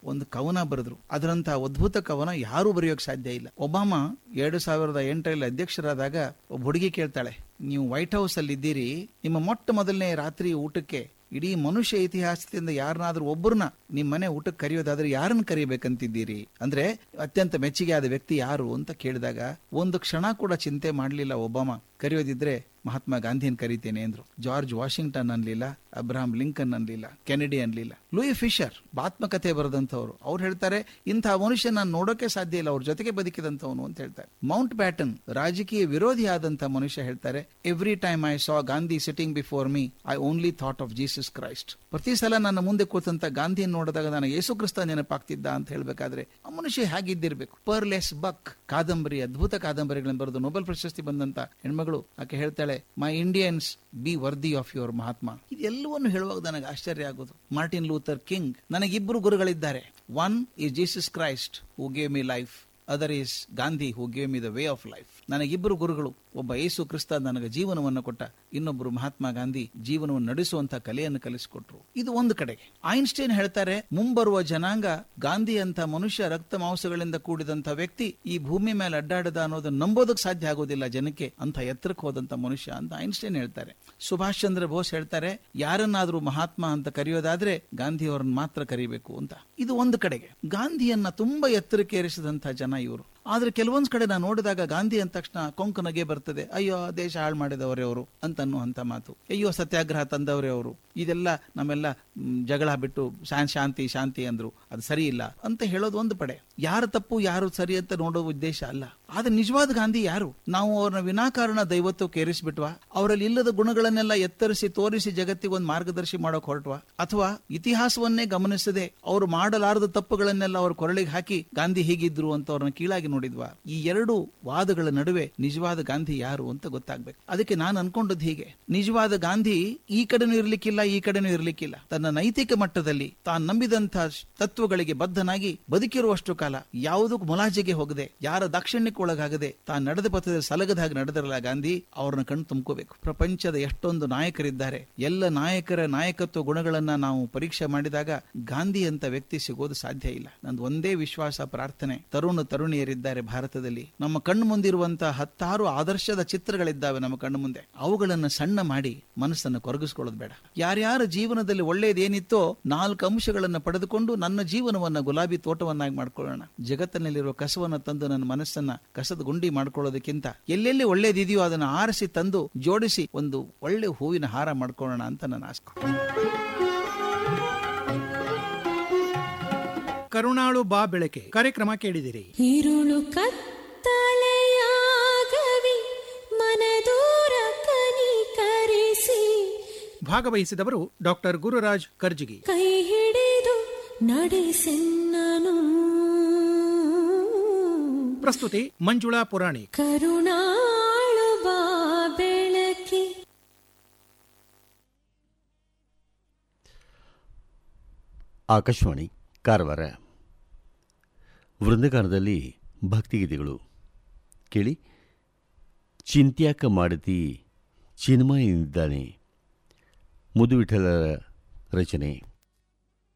ಒಂದು ಕವನ ಬರೆದ್ರು ಅದರಂತ ಅದ್ಭುತ ಕವನ ಯಾರೂ ಬರೆಯೋಕ್ ಸಾಧ್ಯ ಇಲ್ಲ ಒಬಾಮಾ ಎರಡು ಸಾವಿರದ ಎಂಟರಲ್ಲಿ ಅಧ್ಯಕ್ಷರಾದಾಗ ಒಬ್ಬ ಹುಡುಗಿ ಕೇಳ್ತಾಳೆ ನೀವು ವೈಟ್ ಹೌಸ್ ಅಲ್ಲಿ ಇದ್ದೀರಿ ನಿಮ್ಮ ಮೊಟ್ಟ ಮೊದಲನೇ ರಾತ್ರಿ ಊಟಕ್ಕೆ ಇಡೀ ಮನುಷ್ಯ ಇತಿಹಾಸದಿಂದ ಯಾರನ್ನಾದ್ರೂ ಒಬ್ಬರನ್ನ ನಿಮ್ಮ ಮನೆ ಊಟಕ್ಕೆ ಕರೆಯೋದಾದ್ರೆ ಯಾರನ್ನ ಕರಿಬೇಕಂತಿದ್ದೀರಿ ಅಂದ್ರೆ ಅತ್ಯಂತ ಮೆಚ್ಚುಗೆ ಆದ ವ್ಯಕ್ತಿ ಯಾರು ಅಂತ ಕೇಳಿದಾಗ ಒಂದು ಕ್ಷಣ ಕೂಡ ಚಿಂತೆ ಮಾಡಲಿಲ್ಲ ಒಬ್ಬಾಮ ಕರೆಯೋದಿದ್ರೆ ಮಹಾತ್ಮ ಗಾಂಧಿಯನ್ ಕರಿತೇನೆ ಅಂದ್ರು ಜಾರ್ಜ್ ವಾಷಿಂಗ್ಟನ್ ಅನ್ಲಿಲ್ಲ ಅಬ್ರಹಾಂ ಲಿಂಕನ್ ಅನ್ಲಿಲ್ಲ ಕೆನಡಿ ಅನ್ಲಿಲ್ಲ ಲೂಯಿ ಫಿಶರ್ ಆತ್ಮಕಥೆ ಬರೆದಂತವ್ರು ಅವ್ರು ಹೇಳ್ತಾರೆ ಇಂಥ ಮನುಷ್ಯ ನಾನು ನೋಡೋಕೆ ಸಾಧ್ಯ ಇಲ್ಲ ಅವ್ರ ಜೊತೆಗೆ ಬದುಕಿದಂತವನು ಅಂತ ಹೇಳ್ತಾರೆ ಮೌಂಟ್ ಬ್ಯಾಟನ್ ರಾಜಕೀಯ ವಿರೋಧಿ ಆದಂತ ಮನುಷ್ಯ ಹೇಳ್ತಾರೆ every time I saw Gandhi sitting before me I only thought of Jesus Christ ಪ್ರತಿ ಸಲ ನನ್ನ ಮುಂದೆ ಕೂತಂತ ಗಾಂಧಿಯನ್ನು ನೋಡಿದಾಗ ನನಗೆ ಯೇಸು ಕ್ರಿಸ್ತ ನೆನಪಾಗ್ತಿದ್ದ ಅಂತ ಹೇಳ್ಬೇಕಾದ್ರೆ ಆ ಮನುಷ್ಯ ಹೇಗಿದ್ದಿರ್ಬೇಕು ಪರ್ಲೆಸ್ ಬಕ್ ಕಾದಂಬರಿ ಅದ್ಭುತ ಕಾದಂಬರಿಗಳನ್ನು ಬರೆದು ನೊಬೆಲ್ ಪ್ರಶಸ್ತಿ ಬಂದಂತ ಹೆಣ್ಮಗಳು ಆಕೆ ಹೇಳ್ತಾಳೆ my Indians be worthy of your Mahatma ಇದೆಲ್ಲವನ್ನು ಹೇಳುವಾಗ ನನಗೆ ಆಶ್ಚರ್ಯ ಆಗೋದು ಮಾರ್ಟಿನ್ ಲೂಥರ್ ಕಿಂಗ್ ನನಗಿಬ್ಬರು ಗುರುಗಳಿದ್ದಾರೆ one is Jesus Christ who gave me life other is Gandhi who gave me the way of life ನನಗಿಬ್ಬರು ಗುರುಗಳು ಒಬ್ಬ ಯೇಸು ಕ್ರಿಸ್ತ ನನಗೆ ಜೀವನವನ್ನು ಕೊಟ್ಟ ಇನ್ನೊಬ್ಬರು ಮಹಾತ್ಮ ಗಾಂಧಿ ಜೀವನವನ್ನು ನಡೆಸುವಂತ ಕಲೆಯನ್ನು ಕಲಿಸಿಕೊಟ್ರು ಇದು ಒಂದು ಕಡೆಗೆ ಐನ್ಸ್ಟೈನ್ ಹೇಳ್ತಾರೆ ಮುಂಬರುವ ಜನಾಂಗ ಗಾಂಧಿ ಅಂತ ಮನುಷ್ಯ ರಕ್ತ ಮಾಂಸಗಳಿಂದ ಕೂಡಿದಂತ ವ್ಯಕ್ತಿ ಈ ಭೂಮಿ ಮೇಲೆ ಅಡ್ಡಾಡದ ಅನ್ನೋದನ್ನ ನಂಬೋದಕ್ಕೆ ಸಾಧ್ಯ ಆಗೋದಿಲ್ಲ ಜನಕ್ಕೆ ಅಂತ ಎತ್ತರಕ್ಕೆ ಹೋದಂತ ಮನುಷ್ಯ ಅಂತ ಐನ್ಸ್ಟೈನ್ ಹೇಳ್ತಾರೆ ಸುಭಾಷ್ ಚಂದ್ರ ಬೋಸ್ ಹೇಳ್ತಾರೆ ಯಾರನ್ನಾದ್ರೂ ಮಹಾತ್ಮ ಅಂತ ಕರೆಯೋದಾದ್ರೆ ಗಾಂಧಿ ಅವರನ್ನ ಮಾತ್ರ ಕರಿಬೇಕು ಅಂತ ಇದು ಒಂದು ಕಡೆಗೆ ಗಾಂಧಿಯನ್ನ ತುಂಬಾ ಎತ್ತರಕ್ಕೆ ಏರಿಸಿದಂತ ಜನ ಇವರು ಆದ್ರೆ ಕೆಲವೊಂದ್ ಕಡೆ ನಾನು ನೋಡಿದಾಗ ಗಾಂಧಿ ಅಂದ ತಕ್ಷಣ ಕೊಂಕನಗೆ ಬರ್ತದೆ ಅಯ್ಯೋ ದೇಶ ಹಾಳು ಮಾಡಿದವರೇ ಅವರು ಅಂತ ಅನ್ನುವಂತ ಮಾತು ಅಯ್ಯೋ ಸತ್ಯಾಗ್ರಹ ತಂದವರೇ ಅವರು ಇದೆಲ್ಲ ನಮ್ಮೆಲ್ಲ ಮ್, ಜಗಳ ಬಿಟ್ಟು ಶಾನ್- ಶಾಂತಿ ಶಾಂತಿ ಅಂದ್ರು ಅದು ಸರಿ ಇಲ್ಲ ಅಂತ ಹೇಳೋದು ಒಂದು ಪಡೆ ಯಾರು ತಪ್ಪು ಯಾರು ಸರಿ ಅಂತ ನೋಡೋ ಉದ್ದೇಶ ಅಲ್ಲ ಆದ್ರೆ ನಿಜವಾದ ಗಾಂಧಿ ಯಾರು ನಾವು ಅವ್ರನ್ನ ವಿನಾಕಾರಣ ದೈವತ್ವಕ್ಕೆ ಏರಿಸ್ಬಿಟ್ವಾ ಅವರಲ್ಲಿ ಇಲ್ಲದ ಗುಣಗಳನ್ನೆಲ್ಲ ಎತ್ತರಿಸಿ ತೋರಿಸಿ ಜಗತ್ತಿಗೆ ಒಂದು ಮಾರ್ಗದರ್ಶಿ ಮಾಡೋಕ್ ಹೊರಟ್ವಾ ಅಥವಾ ಇತಿಹಾಸವನ್ನೇ ಗಮನಿಸದೆ ಅವರು ಮಾಡಲಾರದ ತಪ್ಪುಗಳನ್ನೆಲ್ಲ ಅವ್ರ ಕೊರಳಿಗೆ ಹಾಕಿ ಗಾಂಧಿ ಹೀಗಿದ್ರು ಅಂತ ಅವ್ರನ್ನ ಕೀಳಾಗಿ ನೋಡಿದ್ವಾ ಈ ಎರಡು ವಾದಗಳ ನಡುವೆ ನಿಜವಾದ ಗಾಂಧಿ ಯಾರು ಅಂತ ಗೊತ್ತಾಗ್ಬೇಕು ಅದಕ್ಕೆ ನಾನು ಅನ್ಕೊಂಡದ್ದು ಹೀಗೆ ನಿಜವಾದ ಗಾಂಧಿ ಈ ಕಡೆನೂ ಇರ್ಲಿಕ್ಕಿಲ್ಲ ಈ ಕಡೆನೂ ಇರ್ಲಿಕ್ಕಿಲ್ಲ ತನ್ನ ನೈತಿಕ ಮಟ್ಟದಲ್ಲಿ ತಾನು ನಂಬಿದಂತ ತತ್ವಗಳಿಗೆ ಬದ್ಧನಾಗಿ ಬದುಕಿರುವಷ್ಟು ಕಾಲ ಯಾವುದಕ್ಕೂ ಮುಲಾಜಿಗೆ ಹೋಗದೆ ಯಾರ ದಾಕ್ಷಿಣ್ಯಕ್ಕೆ ಒಳಗಾಗದೆ ತಾನು ನಡೆದ ಪಥದಲ್ಲಿ ಸಲಗದ ಹಾಗೆ ನಡೆದಿರಲ್ಲ ಗಾಂಧಿ ಅವ್ರನ್ನ ಕಣ್ಣು ತುಂಬ್ಕೋಬೇಕು ಪ್ರಪಂಚದ ಎಷ್ಟೊಂದು ನಾಯಕರಿದ್ದಾರೆ ಎಲ್ಲ ನಾಯಕರ ನಾಯಕತ್ವ ಗುಣಗಳನ್ನ ನಾವು ಪರೀಕ್ಷೆ ಮಾಡಿದಾಗ ಗಾಂಧಿ ಅಂತ ವ್ಯಕ್ತಿ ಸಿಗೋದು ಸಾಧ್ಯ ಇಲ್ಲ ನಂದು ಒಂದೇ ವಿಶ್ವಾಸ ಪ್ರಾರ್ಥನೆ ತರುಣ ತರುಣಿಯರಿದ್ದಾರೆ ಭಾರತದಲ್ಲಿ ನಮ್ಮ ಕಣ್ಣು ಮುಂದಿರುವಂತಹ ಹತ್ತಾರು ಆದರ್ಶದ ಚಿತ್ರಗಳಿದ್ದಾವೆ ನಮ್ಮ ಕಣ್ಣು ಮುಂದೆ ಅವುಗಳನ್ನ ಸಣ್ಣ ಮಾಡಿ ಮನಸ್ಸನ್ನು ಕೊರಗಿಸ್ಕೊಳ್ಳೋದು ಬೇಡ ಯಾರ್ಯಾರ ಜೀವನದಲ್ಲಿ ಒಳ್ಳೇದೇನಿತ್ತೋ ನಾಲ್ಕು ಅಂಶಗಳನ್ನ ಪಡೆದುಕೊಂಡು ನನ್ನ ಜೀವನವನ್ನ ಗುಲಾಬಿ ತೋಟವನ್ನಾಗಿ ಮಾಡ್ಕೊಳ್ಳೋಣ ಜಗತ್ತಿನಲ್ಲಿರುವ ಕಸವನ್ನ ತಂದು ನನ್ನ ಮನಸ್ಸನ್ನ ಕಸದ ಗುಂಡಿ ಮಾಡ್ಕೊಳ್ಳೋದಕ್ಕಿಂತ ಎಲ್ಲೆಲ್ಲಿ ಒಳ್ಳೇದಿದೆಯೋ ಅದನ್ನ ಆರಿಸಿ ತಂದು ಜೋಡಿಸಿ ಒಂದು ಒಳ್ಳೆ ಹೂವಿನ ಹಾರ ಮಾಡ್ಕೊಳ್ಳೋಣ ಅಂತ ನನ್ನ ಆಸೆ ಕರುಣಾಳು ಬಾ ಬೆಳಕೆ ಕಾರ್ಯಕ್ರಮ ಕೇಳಿದಿರಿ ഇരുളു കത്തലയാകവി മനദൂರ ಕನಿಕರಿಸಿ ಭಾಗವಹಿಸಿದವರು ಡಾಕ್ಟರ್ ಗುರುರಾಜ್ ಕರ್ಜಿಗಿ ಕೈ ಹಿಡಿದು ನಡೆಸೆನ್ನನು ಪ್ರಸ್ತುತಿ ಮಂಜುಳಾ ಪುರಾಣಿ ಕರುಣಾಳು ಬಾ ಬೆಳಕಿ ಆಕಾಶವಾಣಿ ಕಾರವಾರ ವೃಂದಗಾನದಲ್ಲಿ ಭಕ್ತಿಗೀತೆಗಳು ಕೇಳಿ ಚಿಂತ್ಯಾಕ ಮಾಡತಿ ಚಿನ್ಮಯನಿದ್ದಾನೆ ಮುದುವಿಠಲರ ರಚನೆ